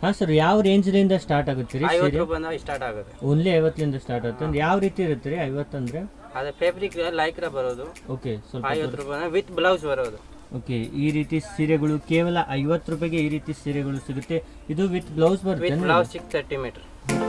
ಹಾಂ ಸರ್ ಯಾವ ರೇಂಜ್ಲಿಂದ ಸ್ಟಾರ್ಟ್ ಆಗುತ್ತೆ ರೀ ಐವತ್ತು ಸೀರೆ ರೂಪಾಯಿಂದ ಸ್ಟಾರ್ಟ್ ಆಗುತ್ತೆ ಓನ್ಲಿ ಐವತ್ತಲಿಂದ ಸ್ಟಾರ್ಟ್ ಆಗುತ್ತೆ ಅಂದ್ರೆ ಯಾವ ರೀತಿ ಇರುತ್ತೆ ರೀ ಐವತ್ತಂದ್ರೆ ಅದೇ ಫ್ಯಾಬ್ರಿಕ್ ಲೈಕ್ರ ಬರೋದು ಓಕೆ ಸ್ವಲ್ಪ ಐವತ್ತು ರೂಪಾಯಿ ವಿತ್ ಬ್ಲೌಸ್ ಬರೋದು ಓಕೆ ಈ ರೀತಿ ಸೀರೆಗಳು ಕೇವಲ ಐವತ್ತು ರೂಪಾಯಿಗೆ ಈ ರೀತಿ ಸೀರೆಗಳು ಸಿಗುತ್ತೆ ಇದು ವಿತ್ ಬ್ಲೌಸ್ ಬರುತ್ತೆ with blouse six thirty meter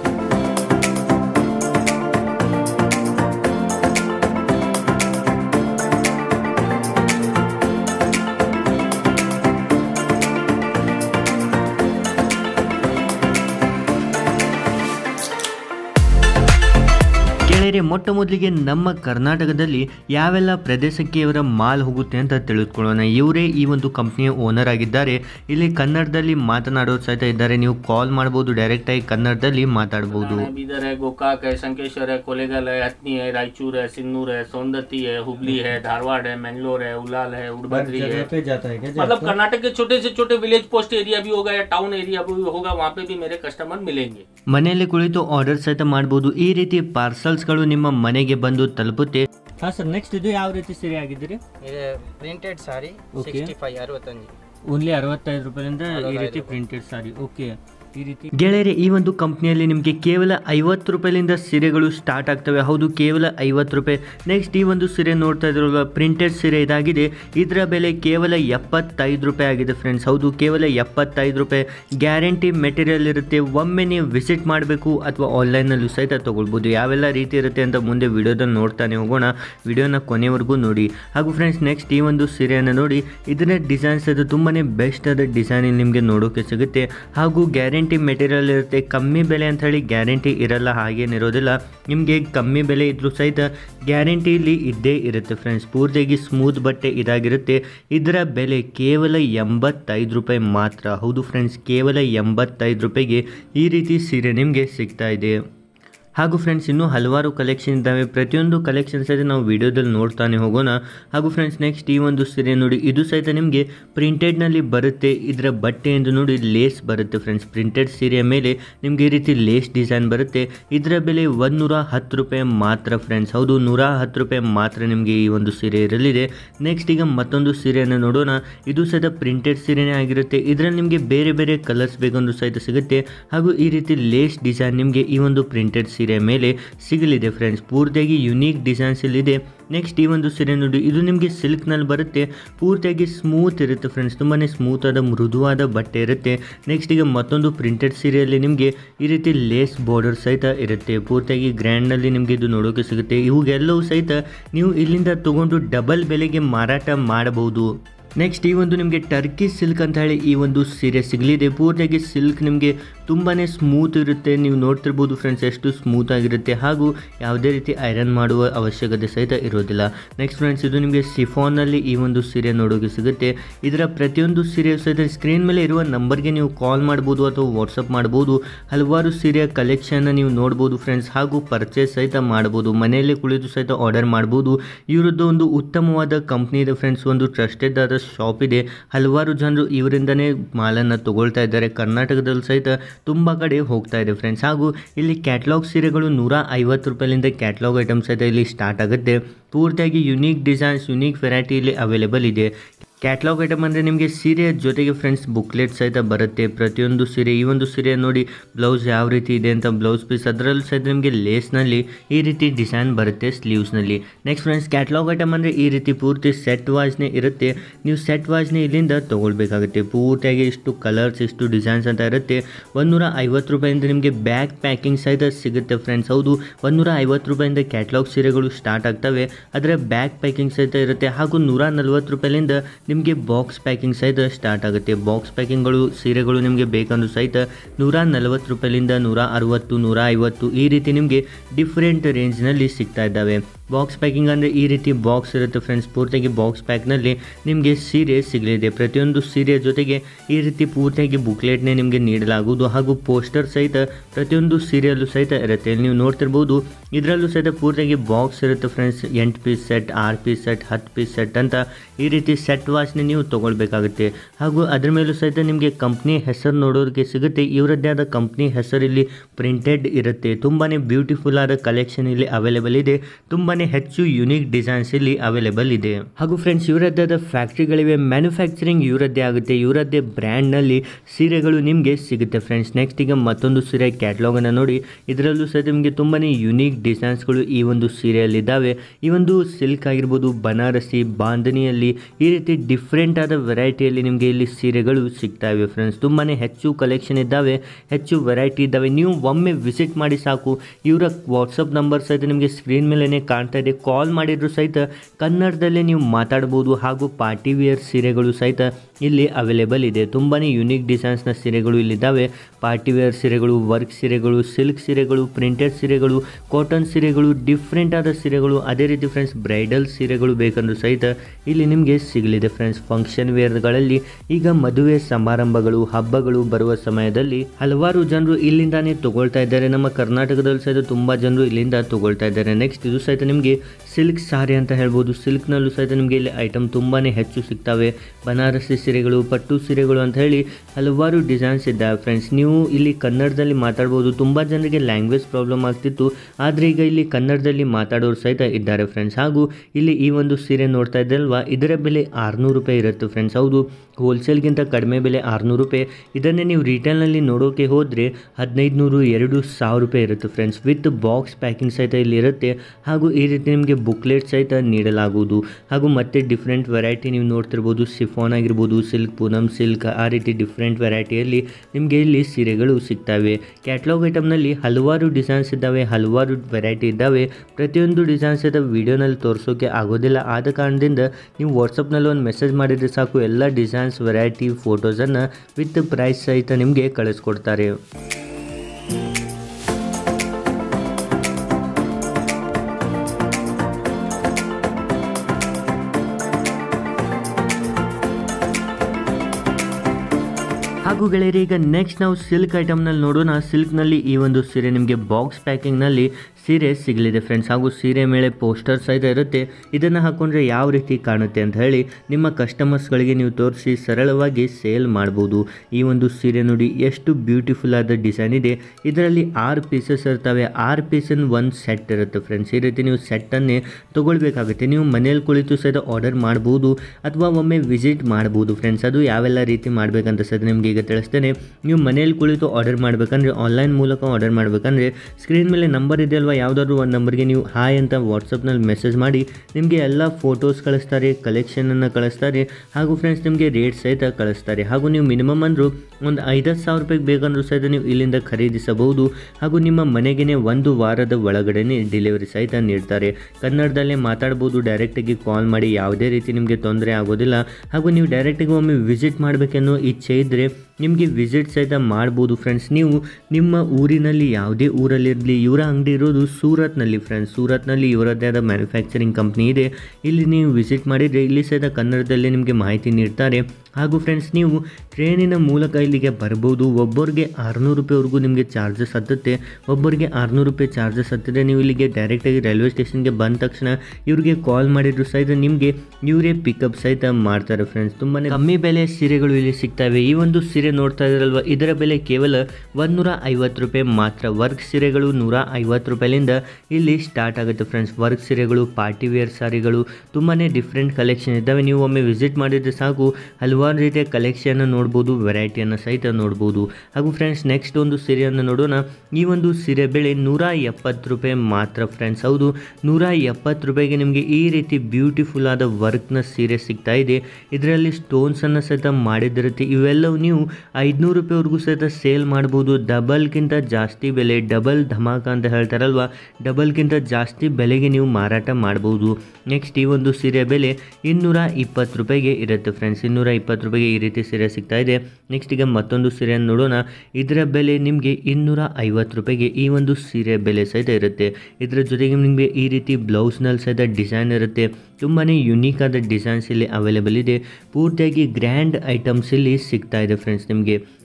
ಗೆಳೆಯರೆ ಮೊಟ್ಟ ಮೊದಲಿಗೆ ನಮ್ಮ ಕರ್ನಾಟಕದಲ್ಲಿ ಯಾವೆಲ್ಲ ಪ್ರದೇಶಕ್ಕೆ ಇವರ ಮಾಲ್ ಹೋಗುತ್ತೆ ಅಂತ ತಿಳಿದುಕೊಳ್ಳೋಣ ಇವರೇ ಈ ಒಂದು ಕಂಪ್ನಿಯ ಓನರ್ ಆಗಿದ್ದಾರೆ ಇಲ್ಲಿ ಕನ್ನಡದಲ್ಲಿ ಮಾತನಾಡೋರು ಸಹಿತ ಇದ್ದಾರೆ ನೀವು ಕಾಲ್ ಮಾಡ್ಬೋದು ಡೈರೆಕ್ಟಾಗಿ ಕನ್ನಡದಲ್ಲಿ ಮಾತಾಡ್ಬೋದು बीदर है गोकाक है शंकेश्वर है कोलेगल है हथनी है रायचूर है सिन्नूर है सोनदत्ती है हुबली है धारवाड़ है मैंगलोर है उलाल है उड़बदरी है पे जाता है क्या मतलब कर्नाटक के छोटे से छोटे विलेज पोस्ट एरिया भी होगा या टाउन एरिया भी होगा वहाँ पे भी मेरे कस्टमर मिलेंगे ಮನೆಯಲ್ಲಿ ಕುಳಿತು ಆರ್ಡರ್ ಸಹಿತ ಮಾಡ್ಬೋದು ಈ ರೀತಿ ಪಾರ್ಸಲ್ಸ್ಗಳು ನಿಮ್ಮ ಮನೆಗೆ ಬಂದು ತಲುಪುತ್ತೆ ಹಾಂ ಸರ್ ನೆಕ್ಸ್ಟ್ ಇದು ಯಾವ ರೀತಿ ಸೀರೆ ಆಗಿದ್ದೀರಿ ಇದು printed sari Okay. Sixty five ಅರವತ್ತಂಜು ಓನ್ಲಿ ಅರವತ್ತೈದು ರೂಪಾಯಿಂದ ಈ ರೀತಿ ಪ್ರಿಂಟೆಡ್ ಸಾರಿ ಓಕೆ ಈ ರೀತಿ ಗೆಳೆಯರೆ ಈ ಒಂದು ಕಂಪ್ನಿಯಲ್ಲಿ ನಿಮಗೆ ಕೇವಲ ಐವತ್ತು ರೂಪಾಯಿಲಿಂದ ಸೀರೆಗಳು ಸ್ಟಾರ್ಟ್ ಆಗ್ತವೆ ಹೌದು ಕೇವಲ ಐವತ್ತು ರೂಪಾಯಿ ನೆಕ್ಸ್ಟ್ ಈ ಒಂದು ಸೀರೆ ನೋಡ್ತಾ ಇದ್ರಲ್ವ ಪ್ರಿಂಟೆಡ್ ಸೀರೆ ಇದಾಗಿದೆ ಇದರ ಬೆಲೆ ಕೇವಲ ಎಪ್ಪತ್ತೈದು ರೂಪಾಯಿ ಆಗಿದೆ ಫ್ರೆಂಡ್ಸ್ ಹೌದು ಕೇವಲ ಎಪ್ಪತ್ತೈದು ರೂಪಾಯಿ ಗ್ಯಾರಂಟಿ ಮೆಟೀರಿಯಲ್ ಇರುತ್ತೆ ಒಮ್ಮೆ ನೀವು ವಿಸಿಟ್ ಮಾಡಬೇಕು ಅಥವಾ ಆನ್ಲೈನಲ್ಲೂ ಸಹಿತ ತೊಗೊಳ್ಬೋದು ಯಾವೆಲ್ಲ ರೀತಿ ಇರುತ್ತೆ ಅಂತ ಮುಂದೆ ವಿಡಿಯೋದಲ್ಲಿ ನೋಡ್ತಾನೆ ಹೋಗೋಣ ವಿಡಿಯೋನ ಕೊನೆವರೆಗೂ ನೋಡಿ ಹಾಗೂ ಫ್ರೆಂಡ್ಸ್ ನೆಕ್ಸ್ಟ್ ಈ ಒಂದು ಸೀರೆಯನ್ನು ನೋಡಿ ಇದರ ಡಿಸೈನ್ಸ್ ಅದು ತುಂಬಾ ಬೆಸ್ಟ್ ಆದ ಡಿಸೈನ್ ನಿಮಗೆ ನೋಡೋಕೆ ಸಿಗುತ್ತೆ ಹಾಗೂ ಗ್ಯಾರಂಟಿ ಮೆಟೀರಿಯಲ್ ಇರುತ್ತೆ ಕಮ್ಮಿ ಬೆಲೆ ಅಂತ ಹೇಳಿ ಗ್ಯಾರಂಟಿ ಇರಲ್ಲ ಹಾಗೇನಿರೋದಿಲ್ಲ ನಿಮಗೆ ಕಮ್ಮಿ ಬೆಲೆ ಇದ್ರೂ ಸಹಿತ ಗ್ಯಾರಂಟಿ ಇಲ್ಲಿ ಇದ್ದೇ ಇರುತ್ತೆ ಫ್ರೆಂಡ್ಸ್ ಪೂರ್ತಿಯಾಗಿ ಸ್ಮೂತ್ ಬಟ್ಟೆ ಇದಾಗಿರುತ್ತೆ ಇದರ ಬೆಲೆ ಕೇವಲ ಎಂಬತ್ತೈದು ರೂಪಾಯಿ ಮಾತ್ರ ಹೌದು ಫ್ರೆಂಡ್ಸ್ ಕೇವಲ ಎಂಬತ್ತೈದು ರೂಪಾಯಿಗೆ ಈ ರೀತಿ ಸೀರೆ ನಿಮಗೆ ಸಿಗ್ತಾ ಇದೆ ಹಾಗೂ ಫ್ರೆಂಡ್ಸ್ ಇನ್ನೂ ಹಲವಾರು ಕಲೆಕ್ಷನ್ ಇದ್ದಾವೆ ಪ್ರತಿಯೊಂದು ಕಲೆಕ್ಷನ್ ಸಹಿತ ನಾವು ವಿಡಿಯೋದಲ್ಲಿ ನೋಡ್ತಾನೆ ಹೋಗೋಣ ಹಾಗೂ ಫ್ರೆಂಡ್ಸ್ ನೆಕ್ಸ್ಟ್ ಈ ಒಂದು ಸೀರೆ ನೋಡಿ ಇದು ಸಹಿತ ನಿಮಗೆ ಪ್ರಿಂಟೆಡ್ನಲ್ಲಿ ಬರುತ್ತೆ ಇದರ ಬಟ್ಟೆ ಎಂದು ನೋಡಿ ಲೇಸ್ ಬರುತ್ತೆ ಫ್ರೆಂಡ್ಸ್ ಪ್ರಿಂಟೆಡ್ ಸೀರೆಯ ಮೇಲೆ ನಿಮಗೆ ಈ ರೀತಿ ಲೇಸ್ ಡಿಸೈನ್ ಬರುತ್ತೆ ಇದರ ಬೆಲೆ ಒಂದೂರ ಹತ್ತು ರೂಪಾಯಿ ಮಾತ್ರ ಫ್ರೆಂಡ್ಸ್ ಹೌದು ನೂರ ಹತ್ತು ರೂಪಾಯಿ ಮಾತ್ರ ನಿಮಗೆ ಈ ಒಂದು ಸೀರೆ ಇರಲಿದೆ ನೆಕ್ಸ್ಟ್ ಈಗ ಮತ್ತೊಂದು ಸೀರೆಯನ್ನು ನೋಡೋಣ ಇದು ಸಹಿತ ಪ್ರಿಂಟೆಡ್ ಸೀರೆನೇ ಆಗಿರುತ್ತೆ ಇದರಲ್ಲಿ ನಿಮಗೆ ಬೇರೆ ಬೇರೆ ಕಲರ್ಸ್ ಬೇಕಂದ್ರೂ ಸಹಿತ ಸಿಗುತ್ತೆ ಹಾಗೂ ಈ ರೀತಿ ಲೇಸ್ ಡಿಸೈನ್ ನಿಮಗೆ ಈ ಒಂದು ಪ್ರಿಂಟೆಡ್ ಸೀರೆ ಮೇಲೆ ಸಿಗಲಿದೆ ಫ್ರೆಂಡ್ಸ್ ಪೂರ್ತಿಯಾಗಿ ಯುನೀಕ್ ಡಿಸೈನ್ಸ್ ಇಲ್ಲಿದೆ ನೆಕ್ಸ್ಟ್ ಈ ಒಂದು ಸೀರೆ ನೋಡಿ ಇದು ನಿಮಗೆ ಸಿಲ್ಕ್ನಲ್ಲಿ ಬರುತ್ತೆ ಪೂರ್ತಿಯಾಗಿ ಸ್ಮೂತ್ ಇರುತ್ತೆ ಫ್ರೆಂಡ್ಸ್ ತುಂಬಾ ಸ್ಮೂತ್ ಆದ ಮೃದುವಾದ ಬಟ್ಟೆ ಇರುತ್ತೆ ನೆಕ್ಸ್ಟ್ ಈಗ ಮತ್ತೊಂದು ಪ್ರಿಂಟೆಡ್ ಸೀರೆಯಲ್ಲಿ ನಿಮಗೆ ಈ ರೀತಿ ಲೇಸ್ ಬಾರ್ಡರ್ ಸಹಿತ ಇರುತ್ತೆ ಪೂರ್ತಿಯಾಗಿ ಗ್ರ್ಯಾಂಡ್ನಲ್ಲಿ ನಿಮಗೆ ಇದು ನೋಡೋಕೆ ಸಿಗುತ್ತೆ ಇವುಗೆಲ್ಲವೂ ಸಹಿತ ನೀವು ಇಲ್ಲಿಂದ ತಗೊಂಡು ಡಬಲ್ ಬೆಲೆಗೆ ಮಾರಾಟ ಮಾಡಬಹುದು ನೆಕ್ಸ್ಟ್ ಈ ಒಂದು ನಿಮಗೆ ಟರ್ಕಿ ಸಿಲ್ಕ್ ಅಂತ ಹೇಳಿ ಈ ಒಂದು ಸೀರೆ ಸಿಗಲಿದೆ ಪೂರ್ತಿಯಾಗಿ ಸಿಲ್ಕ್ ನಿಮಗೆ ತುಂಬಾ ಸ್ಮೂತ್ ಇರುತ್ತೆ ನೀವು ನೋಡ್ತಿರ್ಬೋದು ಫ್ರೆಂಡ್ಸ್ ಎಷ್ಟು ಸ್ಮೂತ್ ಆಗಿರುತ್ತೆ ಹಾಗೂ ಯಾವುದೇ ರೀತಿ ಐರನ್ ಮಾಡುವ ಅವಶ್ಯಕತೆ ಸಹಿತ ಇರೋದಿಲ್ಲ ನೆಕ್ಸ್ಟ್ ಫ್ರೆಂಡ್ಸ್ ಇದು ನಿಮಗೆ ಸಿಫಾನಲ್ಲಿ ಈ ಒಂದು ಸೀರೆ ನೋಡೋಕೆ ಸಿಗುತ್ತೆ ಇದರ ಪ್ರತಿಯೊಂದು ಸೀರೆ ಸಹಿತ ಸ್ಕ್ರೀನ್ ಮೇಲೆ ಇರುವ ನಂಬರ್ಗೆ ನೀವು ಕಾಲ್ ಮಾಡ್ಬೋದು ಅಥವಾ ವಾಟ್ಸಪ್ ಮಾಡ್ಬೋದು ಹಲವಾರು ಸೀರೆಯ ಕಲೆಕ್ಷನ್ನ ನೀವು ನೋಡ್ಬೋದು ಫ್ರೆಂಡ್ಸ್ ಹಾಗೂ ಪರ್ಚೇಸ್ ಸಹಿತ ಮಾಡ್ಬೋದು ಮನೆಯಲ್ಲೇ ಕುಳಿತು ಸಹಿತ ಆರ್ಡರ್ ಮಾಡ್ಬೋದು ಇವರದ್ದು ಒಂದು ಉತ್ತಮವಾದ ಕಂಪ್ನಿ ಇದೆ ಫ್ರೆಂಡ್ಸ್ ಒಂದು ಟ್ರಸ್ಟೆಡ್ ಆದ ಶಾಪ್ ಇದೆ ಹಲವಾರು ಜನರು ಇವರಿಂದನೇ ಮಾಲನ್ನು ತಗೊಳ್ತಾ ಇದ್ದಾರೆ ಕರ್ನಾಟಕದಲ್ಲಿ ಸಹಿತ ತುಂಬ ಕಡೆ ಹೋಗ್ತಾ ಇದೆ ಫ್ರೆಂಡ್ಸ್ ಹಾಗೂ ಇಲ್ಲಿ ಕ್ಯಾಟ್ಲಾಗ್ ಸೀರೆಗಳು ನೂರ ಐವತ್ತು ರೂಪಾಯಿಲಿಂದ ಕ್ಯಾಟ್ಲಾಗ್ ಐಟಮ್ಸ್ ಸಹಿತ ಇಲ್ಲಿ ಸ್ಟಾರ್ಟ್ ಆಗುತ್ತೆ ಪೂರ್ತಿಯಾಗಿ ಯುನೀಕ್ ಡಿಸೈನ್ಸ್ ಯುನೀಕ್ ವೆರೈಟಿ ಇಲ್ಲಿ ಅವೈಲೇಬಲ್ ಇದೆ ಕ್ಯಾಟ್ಲಾಗ್ ಐಟಮ್ ಅಂದರೆ ನಿಮಗೆ ಸೀರೆಯ ಜೊತೆಗೆ ಫ್ರೆಂಡ್ಸ್ ಬುಕ್ಲೆಟ್ ಸಹಿತ ಬರುತ್ತೆ ಪ್ರತಿಯೊಂದು ಸೀರೆ ಈ ಒಂದು ಸೀರೆ ನೋಡಿ ಬ್ಲೌಸ್ ಯಾವ ರೀತಿ ಇದೆ ಅಂತ ಬ್ಲೌಸ್ ಪೀಸ್ ಅದರಲ್ಲೂ ಸಹಿತ ನಿಮಗೆ ಲೇಸ್ನಲ್ಲಿ ಈ ರೀತಿ ಡಿಸೈನ್ ಬರುತ್ತೆ ಸ್ಲೀವ್ಸ್ನಲ್ಲಿ ನೆಕ್ಸ್ಟ್ ಫ್ರೆಂಡ್ಸ್ ಕ್ಯಾಟ್ಲಾಗ್ ಐಟಮ್ ಅಂದರೆ ಈ ರೀತಿ ಪೂರ್ತಿ ಸೆಟ್ ವಾಜ್ನೇ ಇರುತ್ತೆ ನೀವು ಸೆಟ್ ವಾಜ್ನೇ ಇಲ್ಲಿಂದ ತೊಗೊಳ್ಬೇಕಾಗುತ್ತೆ ಪೂರ್ತಿಯಾಗಿ ಇಷ್ಟು ಕಲರ್ಸ್ ಇಷ್ಟು ಡಿಸೈನ್ಸ್ ಅಂತ ಇರುತ್ತೆ ಒಂದೂರ ಐವತ್ತು ರೂಪಾಯಿಂದ ನಿಮಗೆ ಬ್ಯಾಗ್ ಪ್ಯಾಕಿಂಗ್ ಸಹಿತ ಸಿಗುತ್ತೆ ಫ್ರೆಂಡ್ಸ್ ಹೌದು ಒಂದೂರ ಐವತ್ತು ರೂಪಾಯಿಂದ ಕ್ಯಾಟ್ಲಾಗ್ ಸೀರೆಗಳು ಸ್ಟಾರ್ಟ್ ಆಗ್ತವೆ ಅದರ ಬ್ಯಾಗ್ ಪ್ಯಾಕಿಂಗ್ ಸಹಿತ ಇರುತ್ತೆ ಹಾಗೂ ನೂರ ನಲ್ವತ್ತು ರೂಪಾಯಿಲಿಂದ ನಿಮಗೆ ಬಾಕ್ಸ್ ಪ್ಯಾಕಿಂಗ್ ಸಹಿತ ಸ್ಟಾರ್ಟ್ ಆಗುತ್ತೆ ಬಾಕ್ಸ್ ಪ್ಯಾಕಿಂಗ್ಗಳು ಸೀರೆಗಳು ನಿಮಗೆ ಬೇಕಂದ್ರೂ ಸಹಿತ ನೂರ ನಲವತ್ತು ರೂಪಾಯಿಲಿಂದ ನೂರ ಅರವತ್ತು ನೂರ ಐವತ್ತು ಈ ರೀತಿ ನಿಮಗೆ ಡಿಫ್ರೆಂಟ್ ರೇಂಜ್ನಲ್ಲಿ ಸಿಗ್ತಾ ಇದ್ದಾವೆ ಬಾಕ್ಸ್ ಪ್ಯಾಕಿಂಗ್ ಅಂದರೆ ಈ ರೀತಿ ಬಾಕ್ಸ್ ಇರುತ್ತೆ ಫ್ರೆಂಡ್ಸ್ ಪೂರ್ತಿಯಾಗಿ ಬಾಕ್ಸ್ ಪ್ಯಾಕ್ನಲ್ಲಿ ನಿಮಗೆ ಸೀರೆ ಸಿಗಲಿದೆ ಪ್ರತಿಯೊಂದು ಸೀರೆಯ ಜೊತೆಗೆ ಈ ರೀತಿ ಪೂರ್ತಿಯಾಗಿ ಬುಕ್ಲೆಟ್ನೇ ನಿಮಗೆ ನೀಡಲಾಗುವುದು ಹಾಗೂ ಪೋಸ್ಟರ್ ಸಹಿತ ಪ್ರತಿಯೊಂದು ಸೀರೆಯಲ್ಲೂ ಸಹಿತ ಇರುತ್ತೆ ಇಲ್ಲಿ ನೀವು ನೋಡ್ತಿರ್ಬೋದು ಇದರಲ್ಲೂ ಸಹಿತ ಪೂರ್ತಿಯಾಗಿ ಬಾಕ್ಸ್ ಇರುತ್ತೆ ಫ್ರೆಂಡ್ಸ್ ಎಂಟು ಪೀಸ್ ಸೆಟ್ ಆರು ಪೀಸ್ ಸೆಟ್ ಹತ್ತು ಪೀಸ್ ಸೆಟ್ ಅಂತ ಈ ರೀತಿ ಸೆಟ್ ವಾಚ್ನ ನೀವು ತೊಗೊಳ್ಬೇಕಾಗುತ್ತೆ ಹಾಗೂ ಅದ್ರ ಮೇಲೂ ಸಹಿತ ನಿಮಗೆ ಕಂಪ್ನಿ ಹೆಸರು ನೋಡೋದಕ್ಕೆ ಸಿಗುತ್ತೆ ಇವರದ್ದೇ ಆದ ಕಂಪ್ನಿ ಹೆಸರು ಇಲ್ಲಿ ಪ್ರಿಂಟೆಡ್ ಇರುತ್ತೆ ತುಂಬಾ ಬ್ಯೂಟಿಫುಲ್ ಆದ ಕಲೆಕ್ಷನ್ ಇಲ್ಲಿ ಅವೈಲೇಬಲ್ ಇದೆ ತುಂಬಾ ಹೆಚ್ಚು ಯುನೀಕ್ ಡಿಸೈನ್ಸ್ ಇಲ್ಲಿ ಅವೈಲೇಬಲ್ ಇದೆ ಹಾಗೂ ಫ್ರೆಂಡ್ಸ್ ಇವರದ್ದಾದ ಫ್ಯಾಕ್ಟ್ರಿಗಳಿವೆ ಮ್ಯಾನುಫ್ಯಾಕ್ಚರಿಂಗ್ ಇವರದ್ದೇ ಆಗುತ್ತೆ ಇವರದ್ದೇ ಬ್ರ್ಯಾಂಡ್ನಲ್ಲಿ ಸೀರೆಗಳು ನಿಮಗೆ ಸಿಗುತ್ತೆ ಫ್ರೆಂಡ್ಸ್ ನೆಕ್ಸ್ಟ್ ಈಗ ಮತ್ತೊಂದು ಸೀರೆ ಕ್ಯಾಟ್ಲಾಗನ್ನು ನೋಡಿ ಇದರಲ್ಲೂ ಸಹ ನಿಮಗೆ ತುಂಬಾ ಯುನೀಕ್ ಡಿಸೈನ್ಸ್ಗಳು ಈ ಒಂದು ಸೀರೆಯಲ್ಲಿದ್ದಾವೆ ಈ ಒಂದು ಸಿಲ್ಕ್ ಆಗಿರ್ಬೋದು ಬನಾರಸಿ ಬಾಂಧನಿಯಲ್ಲಿ ಈ ರೀತಿ ಡಿಫ್ರೆಂಟ್ ಆದ ವೆರೈಟಿಯಲ್ಲಿ ನಿಮಗೆ ಇಲ್ಲಿ ಸೀರೆಗಳು ಸಿಗ್ತಾ ಇವೆ ಫ್ರೆಂಡ್ಸ್ ತುಂಬಾ ಹೆಚ್ಚು ಕಲೆಕ್ಷನ್ ಇದ್ದಾವೆ ಹೆಚ್ಚು ವೆರೈಟಿ ಇದ್ದಾವೆ ನೀವು ಒಮ್ಮೆ ವಿಸಿಟ್ ಮಾಡಿ ಸಾಕು ಇವರ ವಾಟ್ಸಪ್ ನಂಬರ್ ಸಹಿತ ನಿಮಗೆ ಸ್ಕ್ರೀನ್ ಮೇಲೇ ಕಾಣ್ತಾ ಇದೆ ಕಾಲ್ ಮಾಡಿದ್ರು ಸಹಿತ ಕನ್ನಡದಲ್ಲೇ ನೀವು ಮಾತಾಡ್ಬೋದು ಹಾಗೂ ಪಾರ್ಟಿ ವೇರ್ ಸೀರೆಗಳು ಸಹಿತ ಇಲ್ಲಿ ಅವೈಲೇಬಲ್ ಇದೆ ತುಂಬಾ ಯುನೀಕ್ ಡಿಸೈನ್ಸ್ನ ಸೀರೆಗಳು ಇಲ್ಲಿದ್ದಾವೆ ಪಾರ್ಟಿ ವೇರ್ ಸೀರೆಗಳು ವರ್ಕ್ ಸೀರೆಗಳು ಸಿಲ್ಕ್ ಸೀರೆಗಳು ಪ್ರಿಂಟೆಡ್ ಸೀರೆಗಳು ಕಾಟನ್ ಸೀರೆಗಳು ಡಿಫ್ರೆಂಟ್ ಆದ ಸೀರೆಗಳು ಅದೇ ರೀತಿ ಫ್ರೆಂಡ್ಸ್ ಬ್ರೈಡಲ್ ಸೀರೆಗಳು ಬೇಕಂದ್ರೂ ಸಹಿತ ಇಲ್ಲಿ ನಿಮಗೆ ಸಿಗಲಿದೆ ಫ್ರೆಂಡ್ಸ್ ಫಂಕ್ಷನ್ ವೇರ್ಗಳಲ್ಲಿ ಈಗ ಮದುವೆ ಸಮಾರಂಭಗಳು ಹಬ್ಬಗಳು ಬರುವ ಸಮಯದಲ್ಲಿ ಹಲವಾರು ಜನರು ಇಲ್ಲಿಂದಾನೇ ತಗೊಳ್ತಾ ಇದ್ದಾರೆ ನಮ್ಮ ಕರ್ನಾಟಕದಲ್ಲಿ ಸಹಿತ ತುಂಬ ಜನರು ಇಲ್ಲಿಂದ ತಗೊಳ್ತಾ ಇದ್ದಾರೆ ನೆಕ್ಸ್ಟ್ ಇದು ಸಹಿತ ನಿಮಗೆ ಸಿಲ್ಕ್ ಸಾರಿ ಅಂತ ಹೇಳ್ಬೋದು ಸಿಲ್ಕ್ನಲ್ಲೂ ಸಹಿತ ನಿಮಗೆ ಇಲ್ಲಿ ಐಟಮ್ ತುಂಬಾ ಹೆಚ್ಚು ಸಿಗ್ತವೆ ಬನಾರಸಿ ಸೀರೆಗಳು ಪಟ್ಟು ಸೀರೆಗಳು ಅಂತ ಹೇಳಿ ಹಲವಾರು ಡಿಸೈನ್ಸ್ ಇದ್ದಾವೆ ಫ್ರೆಂಡ್ಸ್ ನೀವು ಇಲ್ಲಿ ಕನ್ನಡದಲ್ಲಿ ಮಾತಾಡ್ಬೋದು ತುಂಬ ಜನರಿಗೆ ಲ್ಯಾಂಗ್ವೇಜ್ ಪ್ರಾಬ್ಲಮ್ ಆಗ್ತಿತ್ತು ಆದರೆ ಈಗ ಇಲ್ಲಿ ಕನ್ನಡದಲ್ಲಿ ಮಾತಾಡೋರು ಸಹಿತ ಇದ್ದಾರೆ ಫ್ರೆಂಡ್ಸ್ ಹಾಗೂ ಇಲ್ಲಿ ಈ ಒಂದು ಸೀರೆ ನೋಡ್ತಾ ಇದ್ದಲ್ವಾ ಇದರ ಬೆಲೆ ಆರುನೂರು ರೂಪಾಯಿ ಇರುತ್ತೆ ಫ್ರೆಂಡ್ಸ್ ಹೌದು ಹೋಲ್ಸೇಲ್ಗಿಂತ ಕಡಿಮೆ ಬೆಲೆ ಆರುನೂರು ರೂಪಾಯಿ ಇದನ್ನೇ ನೀವು ರಿಟೇಲ್ನಲ್ಲಿ ನೋಡೋಕೆ ಹೋದರೆ ಹದಿನೈದು ನೂರು ಎರಡು ಸಾವಿರ ರೂಪಾಯಿ ಇರುತ್ತೆ ಫ್ರೆಂಡ್ಸ್ ವಿತ್ ಬಾಕ್ಸ್ ಪ್ಯಾಕಿಂಗ್ ಸಹಿತ ಇಲ್ಲಿ ಇರುತ್ತೆ ಹಾಗೂ ಈ ರೀತಿ ನಿಮಗೆ ಬುಕ್ಲೆಟ್ ಸಹಿತ ನೀಡಲಾಗುವುದು ಹಾಗೂ ಮತ್ತೆ ಡಿಫ್ರೆಂಟ್ ವೆರೈಟಿ ನೀವು ನೋಡ್ತಿರ್ಬೋದು ಸಿಫಾನ್ ಆಗಿರ್ಬೋದು ಸಿಲ್ಕ್ ಪೂನಮ್ ಸಿಲ್ಕ್ ಆ ರೀತಿ ಡಿಫ್ರೆಂಟ್ ವೆರೈಟಿಯಲ್ಲಿ ನಿಮಗೆ ಇಲ್ಲಿ ಸೀರೆಗಳು ಸಿಗ್ತವೆ ಕ್ಯಾಟ್ಲಾಗ್ ಐಟಮ್ನಲ್ಲಿ ಹಲವಾರು ಡಿಸೈನ್ಸ್ ಇದ್ದಾವೆ ಹಲವಾರು ವೆರೈಟಿ ಇದ್ದಾವೆ ಪ್ರತಿಯೊಂದು ಡಿಸೈನ್ಸ್ ಸಹಿತ ವಿಡಿಯೋನಲ್ಲಿ ತೋರಿಸೋಕೆ ಆಗೋದಿಲ್ಲ ಆದ ಕಾರಣದಿಂದ ನೀವು ವಾಟ್ಸಪ್ನಲ್ಲಿ ಒಂದು ಮೆಸೇಜ್ ಮಾಡಿದರೆ ಸಾಕು ಎಲ್ಲ ಡಿಸೈನ್ಸ್ ವೆರೈಟಿ ಫೋಟೋಸನ್ನು ವಿತ್ ಪ್ರೈಸ್ ಸಹಿತ ನಿಮಗೆ ಕಳಿಸ್ಕೊಡ್ತಾರೆ ಹಾಗೂ ಗೆಳೆಯರಿ ಈಗ ನೆಕ್ಸ್ಟ್ ನಾವು ಸಿಲ್ಕ್ ಐಟಮ್ನಲ್ಲಿ ನೋಡೋಣ ಸಿಲ್ಕ್ನಲ್ಲಿ ಈ ಒಂದು ಸೀರೆ ನಿಮಗೆ ಬಾಕ್ಸ್ ಪ್ಯಾಕಿಂಗ್ನಲ್ಲಿ ಸೀರೆ ಸಿಗಲಿದೆ ಫ್ರೆಂಡ್ಸ್ ಹಾಗೂ ಸೀರೆ ಮೇಲೆ ಪೋಸ್ಟರ್ ಸಹಿತ ಇರುತ್ತೆ ಇದನ್ನು ಹಾಕೊಂಡ್ರೆ ಯಾವ ರೀತಿ ಕಾಣುತ್ತೆ ಅಂತ ಹೇಳಿ ನಿಮ್ಮ ಕಸ್ಟಮರ್ಸ್ಗಳಿಗೆ ನೀವು ತೋರಿಸಿ ಸರಳವಾಗಿ ಸೇಲ್ ಮಾಡ್ಬೋದು ಈ ಒಂದು ಸೀರೆ ನೋಡಿ ಎಷ್ಟು ಬ್ಯೂಟಿಫುಲ್ ಆದ ಡಿಸೈನ್ ಇದೆ ಇದರಲ್ಲಿ ಆರು ಪೀಸಸ್ ಇರ್ತವೆ ಆರು ಪೀಸನ್ ಒಂದು ಸೆಟ್ ಇರುತ್ತೆ ಫ್ರೆಂಡ್ಸ್ ಈ ರೀತಿ ನೀವು ಸೆಟ್ಟನ್ನೇ ತೊಗೊಳ್ಬೇಕಾಗುತ್ತೆ ನೀವು ಮನೇಲಿ ಕುಳಿತು ಸಹಿತ ಆರ್ಡರ್ ಮಾಡ್ಬೋದು ಅಥವಾ ಒಮ್ಮೆ ವಿಸಿಟ್ ಮಾಡ್ಬೋದು ಫ್ರೆಂಡ್ಸ್ ಅದು ಯಾವೆಲ್ಲ ರೀತಿ ಮಾಡಬೇಕಂತ ಸಹಿತ ನಿಮಗೆ ಈಗ ತಿಳಿಸ್ತೇನೆ ನೀವು ಮನೇಲಿ ಕುಳಿತು ಆರ್ಡರ್ ಮಾಡಬೇಕಂದ್ರೆ ಆನ್ಲೈನ್ ಮೂಲಕ ಆರ್ಡರ್ ಮಾಡಬೇಕಂದ್ರೆ ಸ್ಕ್ರೀನ್ ಮೇಲೆ ನಂಬರ್ ಇದೆಯಲ್ವಾ ಯಾವುದಾದ್ರೂ ಒಂದು ನಂಬರ್ಗೆ ನೀವು ಹಾಯ್ ಅಂತ ವಾಟ್ಸಪ್ನಲ್ಲಿ ಮೆಸೇಜ್ ಮಾಡಿ ನಿಮಗೆ ಎಲ್ಲ ಫೋಟೋಸ್ ಕಳಿಸ್ತಾರೆ ಕಲೆಕ್ಷನನ್ನು ಕಳಿಸ್ತಾರೆ ಹಾಗೂ ಫ್ರೆಂಡ್ಸ್ ನಿಮಗೆ ರೇಟ್ ಸಹಿತ ಕಳಿಸ್ತಾರೆ ಹಾಗೂ ನೀವು ಮಿನಿಮಮ್ ಅಂದರೂ ಒಂದು ಐದತ್ತು ಸಾವಿರ ರೂಪಾಯಿಗೆ ಬೇಕಂದ್ರೂ ಸಹಿತ ನೀವು ಇಲ್ಲಿಂದ ಖರೀದಿಸಬಹುದು ಹಾಗೂ ನಿಮ್ಮ ಮನೆಗೇ ಒಂದು ವಾರದ ಒಳಗಡೆನೆ ಡೆಲಿವರಿ ಸಹಿತ ನೀಡ್ತಾರೆ ಕನ್ನಡದಲ್ಲೇ ಮಾತಾಡ್ಬೋದು ಡೈರೆಕ್ಟಾಗಿ ಕಾಲ್ ಮಾಡಿ ಯಾವುದೇ ರೀತಿ ನಿಮಗೆ ತೊಂದರೆ ಆಗೋದಿಲ್ಲ ಹಾಗೂ ನೀವು ಡೈರೆಕ್ಟಾಗಿ ಒಮ್ಮೆ ವಿಸಿಟ್ ಮಾಡಬೇಕೆನ್ನೋ ಇಚ್ಛೆ ಇದ್ದರೆ ನಿಮಗೆ ವಿಸಿಟ್ ಸಹಿತ ಮಾಡ್ಬೋದು ಫ್ರೆಂಡ್ಸ್ ನೀವು ನಿಮ್ಮ ಊರಿನಲ್ಲಿ ಯಾವುದೇ ಊರಲ್ಲಿರಲಿ ಇವರ ಅಂಗಡಿ ಇರೋದು ಸೂರತ್ನಲ್ಲಿ ಫ್ರೆಂಡ್ಸ್ ಸೂರತ್ನಲ್ಲಿ ಇವರದ್ದೇ ಆದ ಮ್ಯಾನುಫ್ಯಾಕ್ಚರಿಂಗ್ ಕಂಪ್ನಿ ಇದೆ ಇಲ್ಲಿ ನೀವು ವಿಸಿಟ್ ಮಾಡಿದರೆ ಇಲ್ಲಿ ಸಹಿತ ಕನ್ನಡದಲ್ಲೇ ನಿಮಗೆ ಮಾಹಿತಿ ನೀಡ್ತಾರೆ ಹಾಗೂ ಫ್ರೆಂಡ್ಸ್ ನೀವು ಟ್ರೈನಿನ ಮೂಲಕ ಇಲ್ಲಿಗೆ ಬರ್ಬೋದು ಒಬ್ಬರಿಗೆ ಆರುನೂರು ರೂಪಾಯಿವರೆಗೂ ನಿಮಗೆ ಚಾರ್ಜಸ್ ಹತ್ತುತ್ತೆ ಒಬ್ಬರಿಗೆ ಆರುನೂರು ರೂಪಾಯಿ ಚಾರ್ಜಸ್ ಹತ್ತಿದ್ರೆ ನೀವು ಇಲ್ಲಿಗೆ ಡೈರೆಕ್ಟಾಗಿ ರೈಲ್ವೆ ಸ್ಟೇಷನ್ಗೆ ಬಂದ ತಕ್ಷಣ ಇವ್ರಿಗೆ ಕಾಲ್ ಮಾಡಿದ್ರು ಸಹಿತ ನಿಮಗೆ ಇವರೇ ಪಿಕಪ್ ಸಹಿತ ಮಾಡ್ತಾರೆ ಫ್ರೆಂಡ್ಸ್ ತುಂಬಾ ಕಮ್ಮಿ ಬೆಲೆ ಸೀರೆಗಳು ಇಲ್ಲಿ ಸಿಗ್ತವೆ ಈ ಒಂದು ಸೀರೆ ನೋಡ್ತಾ ಇದ್ರಲ್ವ ಇದರ ಬೆಲೆ ಕೇವಲ ಒಂದೂರ ಐವತ್ತು ರೂಪಾಯಿ ಮಾತ್ರ ವರ್ಕ್ ಸೀರೆಗಳು ನೂರ ಐವತ್ತು ರೂಪಾಯಿಲಿಂದ ಇಲ್ಲಿ ಸ್ಟಾರ್ಟ್ ಆಗುತ್ತೆ ಫ್ರೆಂಡ್ಸ್ ವರ್ಕ್ ಸೀರೆಗಳು ಪಾರ್ಟಿ ವೇರ್ ಸಾರಿಗಳು ತುಂಬಾ ಡಿಫ್ರೆಂಟ್ ಕಲೆಕ್ಷನ್ ಇದ್ದಾವೆ ನೀವು ಒಮ್ಮೆ ವಿಸಿಟ್ ಮಾಡಿದರೆ ಸಾಕು ಹಲವಾರು ರೀತಿಯ ಕಲೆಕ್ಷನ್ ನೋಡ್ಬೋದು ವೆರೈಟಿಯನ್ನು ಸಹಿತ ನೋಡ್ಬೋದು ಹಾಗೂ ಫ್ರೆಂಡ್ಸ್ ನೆಕ್ಸ್ಟ್ ಒಂದು ಸೀರೆಯನ್ನು ನೋಡೋಣ ಈ ಒಂದು ಸೀರೆ ಬೆಲೆ ನೂರ ಎಪ್ಪತ್ತು ರೂಪಾಯಿ ಮಾತ್ರ ಫ್ರೆಂಡ್ಸ್ ಹೌದು ನೂರ ಎಪ್ಪತ್ತು ರೂಪಾಯಿಗೆ ನಿಮಗೆ ಈ ರೀತಿ ಬ್ಯೂಟಿಫುಲ್ ಆದ ವರ್ಕ್ನ ಸೀರೆ ಸಿಗ್ತಾ ಇದೆ ಇದರಲ್ಲಿ ಸ್ಟೋನ್ಸನ್ನು ಸಹಿತ ಮಾಡಿದಿರುತ್ತೆ ಇವೆಲ್ಲವೂ ನೀವು ಐದುನೂರು ರೂಪಾಯಿವರೆಗೂ ಸಹಿತ ಸೇಲ್ ಮಾಡ್ಬೋದು ಡಬಲ್ಗಿಂತ ಜಾಸ್ತಿ ಬೆಲೆ ಡಬಲ್ ಧಮಾಕ ಅಂತ ಹೇಳ್ತಾರಲ್ವ ಡಬಲ್ಗಿಂತ ಜಾಸ್ತಿ ಬೆಲೆಗೆ ನೀವು ಮಾರಾಟ ಮಾಡ್ಬೋದು ನೆಕ್ಸ್ಟ್ ಈ ಒಂದು ಸೀರೆ ಬೆಲೆ ಇನ್ನೂರ ಇಪ್ಪತ್ತು ರೂಪಾಯಿಗೆ ಇರುತ್ತೆ ಫ್ರೆಂಡ್ಸ್ ಇನ್ನೂರ ಇಪ್ಪತ್ತು ರೂಪಾಯಿಗೆ ಈ ರೀತಿ ಸೀರೆ ಸಿಗ್ತಾ ಇದೆ ನೆಕ್ಸ್ಟ್ ಈಗ ಮತ್ತೊಂದು ಸೀರೆಯನ್ನು ನೋಡೋಣ ಇದರ ಬೆಲೆ ನಿಮಗೆ ಇನ್ನೂರ ಐವತ್ತು ರೂಪಾಯಿಗೆ ಈ ಒಂದು ಸೀರೆ ಬೆಲೆ ಸಹಿತ ಇರುತ್ತೆ ಇದರ ಜೊತೆಗೆ ನಿಮಗೆ ಈ ರೀತಿ ಬ್ಲೌಸ್ನಲ್ಲಿ ಸಹಿತ ಡಿಸೈನ್ ಇರುತ್ತೆ ತುಂಬಾ ಯುನೀಕ್ ಆದ ಡಿಸೈನ್ಸ್ ಇಲ್ಲಿ ಅವೈಲೇಬಲ್ ಇದೆ ಪೂರ್ತಿಯಾಗಿ ಗ್ರ್ಯಾಂಡ್ ಐಟಮ್ಸ್ ಇಲ್ಲಿ ಸಿಗ್ತಾ ಇದೆ ಫ್ರೆಂಡ್ಸ್ ನಿಮಗೆ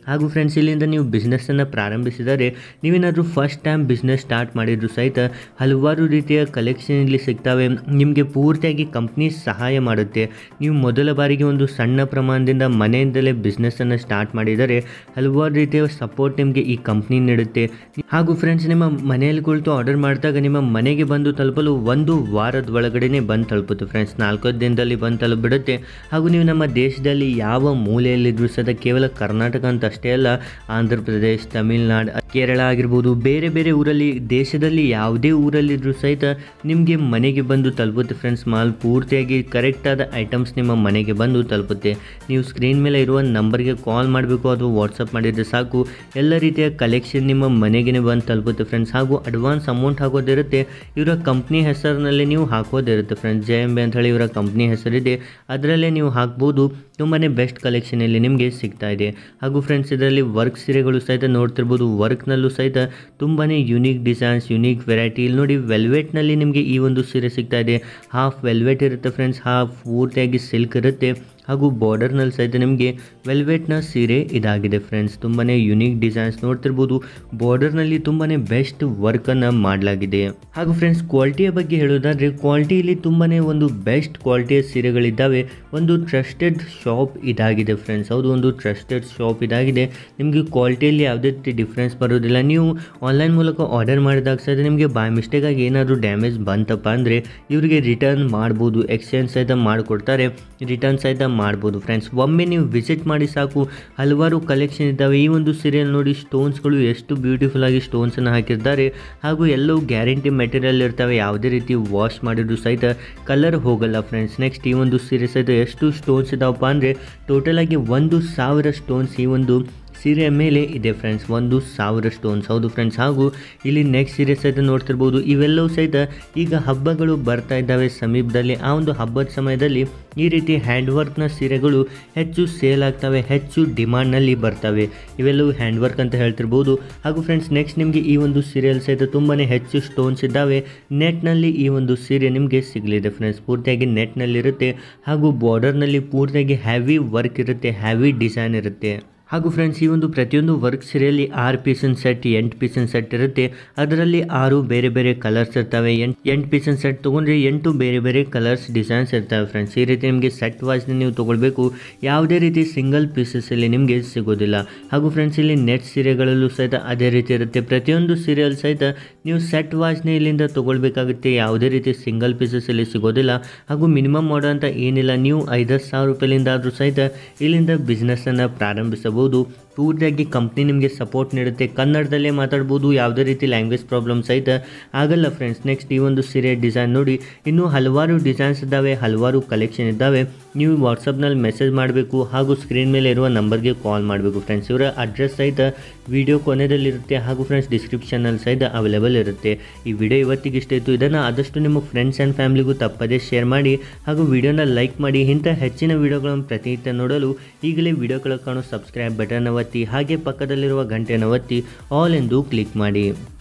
ಹಾಗೂ ಫ್ರೆಂಡ್ಸ್ ಇಲ್ಲಿಂದ ನೀವು ಬಿಸ್ನೆಸ್ಸನ್ನು ಪ್ರಾರಂಭಿಸಿದರೆ ನೀವೇನಾದರೂ ಫಸ್ಟ್ ಟೈಮ್ ಬಿಸ್ನೆಸ್ ಸ್ಟಾರ್ಟ್ ಮಾಡಿದ್ರು ಸಹಿತ ಹಲವಾರು ರೀತಿಯ ಕಲೆಕ್ಷನ್ ಇಲ್ಲಿ ಸಿಗ್ತವೆ ನಿಮಗೆ ಪೂರ್ತಿಯಾಗಿ ಕಂಪ್ನಿ ಸಹಾಯ ಮಾಡುತ್ತೆ ನೀವು ಮೊದಲ ಬಾರಿಗೆ ಒಂದು ಸಣ್ಣ ಪ್ರಮಾಣದಿಂದ ಮನೆಯಿಂದಲೇ ಬಿಸ್ನೆಸ್ಸನ್ನು ಸ್ಟಾರ್ಟ್ ಮಾಡಿದರೆ ಹಲವಾರು ರೀತಿಯ ಸಪೋರ್ಟ್ ನಿಮಗೆ ಈ ಕಂಪ್ನಿ ನೀಡುತ್ತೆ ಹಾಗೂ ಫ್ರೆಂಡ್ಸ್ ನಿಮ್ಮ ಮನೆಯಲ್ಲಿ ಕುಳಿತು ಆರ್ಡರ್ ಮಾಡಿದಾಗ ನಿಮ್ಮ ಮನೆಗೆ ಬಂದು ತಲುಪಲು ಒಂದು ವಾರದ ಒಳಗಡೆನೆ ಬಂದು ತಲುಪುತ್ತೆ ಫ್ರೆಂಡ್ಸ್ ನಾಲ್ಕು ದಿನದಲ್ಲಿ ಬಂದು ತಲುಪಿಬಿಡುತ್ತೆ ಹಾಗೂ ನೀವು ನಮ್ಮ ದೇಶದಲ್ಲಿ ಯಾವ ಮೂಲೆಯಲ್ಲಿದ್ದರೂ ಸಹ ಕೇವಲ ಕರ್ನಾಟಕ ಅಂತ ಅಷ್ಟೇ ಅಲ್ಲ ಆಂಧ್ರ ಪ್ರದೇಶ್ ತಮಿಳ್ನಾಡು ಕೇರಳ ಆಗಿರ್ಬೋದು ಬೇರೆ ಬೇರೆ ಊರಲ್ಲಿ ದೇಶದಲ್ಲಿ ಯಾವುದೇ ಊರಲ್ಲಿದ್ದರೂ ಸಹಿತ ನಿಮಗೆ ಮನೆಗೆ ಬಂದು ತಲುಪುತ್ತೆ ಫ್ರೆಂಡ್ಸ್ ಮಾಲ್ ಪೂರ್ತಿಯಾಗಿ ಕರೆಕ್ಟಾದ ಐಟಮ್ಸ್ ನಿಮ್ಮ ಮನೆಗೆ ಬಂದು ತಲುಪುತ್ತೆ ನೀವು ಸ್ಕ್ರೀನ್ ಮೇಲೆ ಇರುವ ನಂಬರ್ಗೆ ಕಾಲ್ ಮಾಡಬೇಕು ಅಥವಾ ವಾಟ್ಸಪ್ ಮಾಡಿದರೆ ಸಾಕು ಎಲ್ಲ ರೀತಿಯ ಕಲೆಕ್ಷನ್ ನಿಮ್ಮ ಮನೆಗೆ ಬಂದು ತಲುಪುತ್ತೆ ಫ್ರೆಂಡ್ಸ್ ಹಾಗೂ ಅಡ್ವಾನ್ಸ್ ಅಮೌಂಟ್ ಹಾಕೋದಿರುತ್ತೆ ಇವರ ಕಂಪ್ನಿ ಹೆಸರಿನಲ್ಲಿ ನೀವು ಹಾಕೋದಿರುತ್ತೆ ಫ್ರೆಂಡ್ಸ್ ಜೆ ಎಮ್ ಬಿ ಅಂತ ಹೇಳಿ ಇವರ ಕಂಪ್ನಿ ಹೆಸರಿದೆ ಅದರಲ್ಲೇ ನೀವು ಹಾಕ್ಬೋದು ತುಂಬಾ ಬೆಸ್ಟ್ ಕಲೆಕ್ಷನ್ ಇಲ್ಲಿ ನಿಮಗೆ ಸಿಗ್ತಾ ಇದೆ ಹಾಗೂ ಫ್ರೆಂಡ್ಸ್ ಇದರಲ್ಲಿ ವರ್ಕ್ ಸೀರೆಗಳು ಸಹಿತ ನೋಡ್ತಿರ್ಬೋದು ವರ್ಕ್ನಲ್ಲೂ ಸಹಿತ ತುಂಬಾ ಯುನೀಕ್ ಡಿಸೈನ್ಸ್ ಯುನೀಕ್ ವೆರೈಟಿ ಇಲ್ಲಿ ನೋಡಿ ವೆಲ್ವೆಟ್ನಲ್ಲಿ ನಿಮಗೆ ಈ ಒಂದು ಸೀರೆ ಸಿಗ್ತಾ ಇದೆ ಹಾಫ್ ವೆಲ್ವೆಟ್ ಇರುತ್ತೆ ಫ್ರೆಂಡ್ಸ್ ಹಾಫ್ ಪೂರ್ತಿಯಾಗಿ ಸಿಲ್ಕ್ ಇರುತ್ತೆ ಹಾಗೂ ಬಾರ್ಡರ್ನಲ್ಲಿ ಸಹಿತ ನಿಮಗೆ ವೆಲ್ವೆಟ್ನ ಸೀರೆ ಇದಾಗಿದೆ ಫ್ರೆಂಡ್ಸ್ ತುಂಬಾ ಯುನೀಕ್ ಡಿಸೈನ್ಸ್ ನೋಡ್ತಿರ್ಬೋದು ಬಾರ್ಡರ್ನಲ್ಲಿ ತುಂಬಾ ಬೆಸ್ಟ್ ವರ್ಕನ್ನು ಮಾಡಲಾಗಿದೆ ಹಾಗೂ ಫ್ರೆಂಡ್ಸ್ ಕ್ವಾಲಿಟಿಯ ಬಗ್ಗೆ ಹೇಳೋದಾದರೆ ಕ್ವಾಲಿಟಿಯಲ್ಲಿ ತುಂಬಾ ಒಂದು ಬೆಸ್ಟ್ ಕ್ವಾಲಿಟಿಯ ಸೀರೆಗಳಿದ್ದಾವೆ ಒಂದು ಟ್ರಸ್ಟೆಡ್ ಶಾಪ್ ಇದಾಗಿದೆ ಫ್ರೆಂಡ್ಸ್ ಹೌದು ಒಂದು ಟ್ರಸ್ಟೆಡ್ ಶಾಪ್ ಇದಾಗಿದೆ ನಿಮಗೆ ಕ್ವಾಲಿಟಿಯಲ್ಲಿ ಯಾವುದೇ ರೀತಿ ಡಿಫ್ರೆನ್ಸ್ ಬರೋದಿಲ್ಲ ನೀವು ಆನ್ಲೈನ್ ಮೂಲಕ ಆರ್ಡರ್ ಮಾಡಿದಾಗ ಸಹಿತ ನಿಮಗೆ ಬೈ ಮಿಸ್ಟೇಕಾಗಿ ಏನಾದರೂ ಡ್ಯಾಮೇಜ್ ಬಂತಪ್ಪ ಅಂದರೆ ಇವರಿಗೆ ರಿಟರ್ನ್ ಮಾಡ್ಬೋದು ಎಕ್ಸ್ಚೇಂಜ್ ಸಹಿತ ಮಾಡಿಕೊಡ್ತಾರೆ ರಿಟರ್ನ್ ಸಹಿತ ಮಾಡ್ಬೋದು ಫ್ರೆಂಡ್ಸ್ ಒಮ್ಮೆ ನೀವು ವಿಸಿಟ್ ಮಾಡಿ ಸಾಕು ಹಲವಾರು ಕಲೆಕ್ಷನ್ ಇದ್ದಾವೆ ಈ ಒಂದು ಸೀರಿಯಲ್ ನೋಡಿ ಸ್ಟೋನ್ಸ್ಗಳು ಎಷ್ಟು ಬ್ಯೂಟಿಫುಲ್ ಆಗಿ ಸ್ಟೋನ್ಸನ್ನು ಹಾಕಿದ್ದಾರೆ ಹಾಗೂ ಎಲ್ಲವೂ ಗ್ಯಾರಂಟಿ ಮೆಟೀರಿಯಲ್ ಇರ್ತವೆ ಯಾವುದೇ ರೀತಿ ವಾಶ್ ಮಾಡಿದ್ರು ಸಹಿತ ಕಲರ್ ಹೋಗಲ್ಲ ಫ್ರೆಂಡ್ಸ್ ನೆಕ್ಸ್ಟ್ ಈ ಒಂದು ಸೀರೆ ಸಹಿತ ಎಷ್ಟು ಸ್ಟೋನ್ಸ್ ಇದಾವಪ್ಪ ಅಂದರೆ ಟೋಟಲಾಗಿ ಒಂದು ಸಾವಿರ ಸ್ಟೋನ್ಸ್ ಈ ಒಂದು ಸೀರೆಯ ಮೇಲೆ ಇದೆ ಫ್ರೆಂಡ್ಸ್ ಒಂದು ಸಾವಿರ ಸ್ಟೋನ್ಸ್ ಹೌದು ಫ್ರೆಂಡ್ಸ್ ಹಾಗೂ ಇಲ್ಲಿ ನೆಕ್ಸ್ಟ್ ಸೀರೆ ಸಹಿತ ನೋಡ್ತಿರ್ಬೋದು ಇವೆಲ್ಲವೂ ಸಹಿತ ಈಗ ಹಬ್ಬಗಳು ಬರ್ತಾ ಇದ್ದಾವೆ ಸಮೀಪದಲ್ಲಿ ಆ ಒಂದು ಹಬ್ಬದ ಸಮಯದಲ್ಲಿ ಈ ರೀತಿ ಹ್ಯಾಂಡ್ ವರ್ಕ್ನ ಸೀರೆಗಳು ಹೆಚ್ಚು ಸೇಲ್ ಆಗ್ತವೆ ಹೆಚ್ಚು ಡಿಮಾಂಡ್ನಲ್ಲಿ ಬರ್ತವೆ ಇವೆಲ್ಲವೂ ಹ್ಯಾಂಡ್ ವರ್ಕ್ ಅಂತ ಹೇಳ್ತಿರ್ಬೋದು ಹಾಗೂ ಫ್ರೆಂಡ್ಸ್ ನೆಕ್ಸ್ಟ್ ನಿಮಗೆ ಈ ಒಂದು ಸೀರಿಯಲ್ ಸಹಿತ ತುಂಬಾ ಹೆಚ್ಚು ಸ್ಟೋನ್ಸ್ ಇದ್ದಾವೆ ನೆಟ್ನಲ್ಲಿ ಈ ಒಂದು ಸೀರೆ ನಿಮಗೆ ಸಿಗಲಿದೆ ಫ್ರೆಂಡ್ಸ್ ಪೂರ್ತಿಯಾಗಿ ನೆಟ್ನಲ್ಲಿರುತ್ತೆ ಹಾಗೂ ಬಾರ್ಡರ್ನಲ್ಲಿ ಪೂರ್ತಿಯಾಗಿ ಹ್ಯಾವಿ ವರ್ಕ್ ಇರುತ್ತೆ ಹ್ಯಾವಿ ಡಿಸೈನ್ ಇರುತ್ತೆ ಹಾಗೂ ಫ್ರೆಂಡ್ಸ್ ಈ ಒಂದು ಪ್ರತಿಯೊಂದು ವರ್ಕ್ ಸೀರೆಯಲ್ಲಿ ಆರು ಪೀಸನ್ ಸೆಟ್ ಎಂಟು ಪೀಸನ್ ಸೆಟ್ ಇರುತ್ತೆ ಅದರಲ್ಲಿ ಆರು ಬೇರೆ ಬೇರೆ ಕಲರ್ಸ್ ಇರ್ತವೆ ಎಂಟು ಎಂಟು ಪೀಸನ್ ಸೆಟ್ ತೊಗೊಂಡ್ರೆ ಎಂಟು ಬೇರೆ ಬೇರೆ ಕಲರ್ಸ್ ಡಿಸೈನ್ಸ್ ಇರ್ತವೆ ಫ್ರೆಂಡ್ಸ್ ಈ ರೀತಿ ನಿಮಗೆ ಸೆಟ್ ವಾಯ್ಸ್ನ ನೀವು ತೊಗೊಳ್ಬೇಕು ಯಾವುದೇ ರೀತಿ ಸಿಂಗಲ್ ಪೀಸಸ್ಸಲ್ಲಿ ನಿಮಗೆ ಸಿಗೋದಿಲ್ಲ ಹಾಗೂ ಫ್ರೆಂಡ್ಸ್ ಇಲ್ಲಿ ನೆಟ್ ಸೀರೆಗಳಲ್ಲೂ ಸಹಿತ ಅದೇ ರೀತಿ ಇರುತ್ತೆ ಪ್ರತಿಯೊಂದು ಸೀರೆಯಲ್ಲಿ ಸಹಿತ ನೀವು ಸೆಟ್ ವಾಚ್ನ ಇಲ್ಲಿಂದ ತೊಗೊಳ್ಬೇಕಾಗುತ್ತೆ ಯಾವುದೇ ರೀತಿ ಸಿಂಗಲ್ ಪೀಸಸ್ಸಲ್ಲಿ ಸಿಗೋದಿಲ್ಲ ಹಾಗೂ ಮಿನಿಮಮ್ ಮಾಡೋ ಅಂತ ಏನಿಲ್ಲ ನೀವು ಐದತ್ತು ಸಾವಿರ ರೂಪಾಯಿಲಿಂದ ಆದರೂ ಸಹಿತ ಇಲ್ಲಿಂದ ಬಿಸ್ನೆಸ್ಸನ್ನು ಪ್ರಾರಂಭಿಸಬಹುದು ಪೂರ್ತಿಯಾಗಿ ಕಂಪ್ನಿ ನಿಮಗೆ ಸಪೋರ್ಟ್ ನೀಡುತ್ತೆ ಕನ್ನಡದಲ್ಲೇ ಮಾತಾಡ್ಬೋದು ಯಾವುದೇ ರೀತಿ ಲ್ಯಾಂಗ್ವೇಜ್ ಪ್ರಾಬ್ಲಮ್ ಸಹಿತ ಆಗಲ್ಲ ಫ್ರೆಂಡ್ಸ್ ನೆಕ್ಸ್ಟ್ ಈ ಒಂದು ಸೀರೆ ಡಿಸೈನ್ ನೋಡಿ ಇನ್ನೂ ಹಲವಾರು ಡಿಸೈನ್ಸ್ ಇದ್ದಾವೆ ಹಲವಾರು ಕಲೆಕ್ಷನ್ ಇದ್ದಾವೆ ನೀವು ವಾಟ್ಸಪ್ನಲ್ಲಿ ಮೆಸೇಜ್ ಮಾಡಬೇಕು ಹಾಗೂ ಸ್ಕ್ರೀನ್ ಮೇಲೆ ಇರುವ ನಂಬರ್ಗೆ ಕಾಲ್ ಮಾಡಬೇಕು ಫ್ರೆಂಡ್ಸ್ ಇವರ ಅಡ್ರೆಸ್ ಸಹಿತ ವಿಡಿಯೋ ಕೊನೆಯದಲ್ಲಿರುತ್ತೆ ಹಾಗೂ ಫ್ರೆಂಡ್ಸ್ ಡಿಸ್ಕ್ರಿಪ್ಷನಲ್ಲಿ ಸಹಿತ ಅವೈಲೇಬಲ್ ಇರುತ್ತೆ ಈ ವಿಡಿಯೋ ಇವತ್ತಿಗೆ ಇಷ್ಟ ಇತ್ತು ಇದನ್ನು ಆದಷ್ಟು ನಿಮ್ಮ ಫ್ರೆಂಡ್ಸ್ ಆ್ಯಂಡ್ ಫ್ಯಾಮಿಲಿಗೂ ತಪ್ಪದೇ ಶೇರ್ ಮಾಡಿ ಹಾಗೂ ವಿಡಿಯೋನ ಲೈಕ್ ಮಾಡಿ ಇಂಥ ಹೆಚ್ಚಿನ ವಿಡಿಯೋಗಳನ್ನು ಪ್ರತಿನಿತ್ಯ ನೋಡಲು ಈಗಲೇ ವಿಡಿಯೋ ಕೆಳಗೆ ಕಾಣೋ ಸಬ್ಸ್ಕ್ರೈಬ್ ಬಟನ್ ಒತ್ತಿ ಹಾಗೆ ಪಕ್ಕದಲ್ಲಿರುವ ಗಂಟೆಯನ್ನು ಒತ್ತಿ ಆಲ್ ಎಂದು ಕ್ಲಿಕ್ ಮಾಡಿ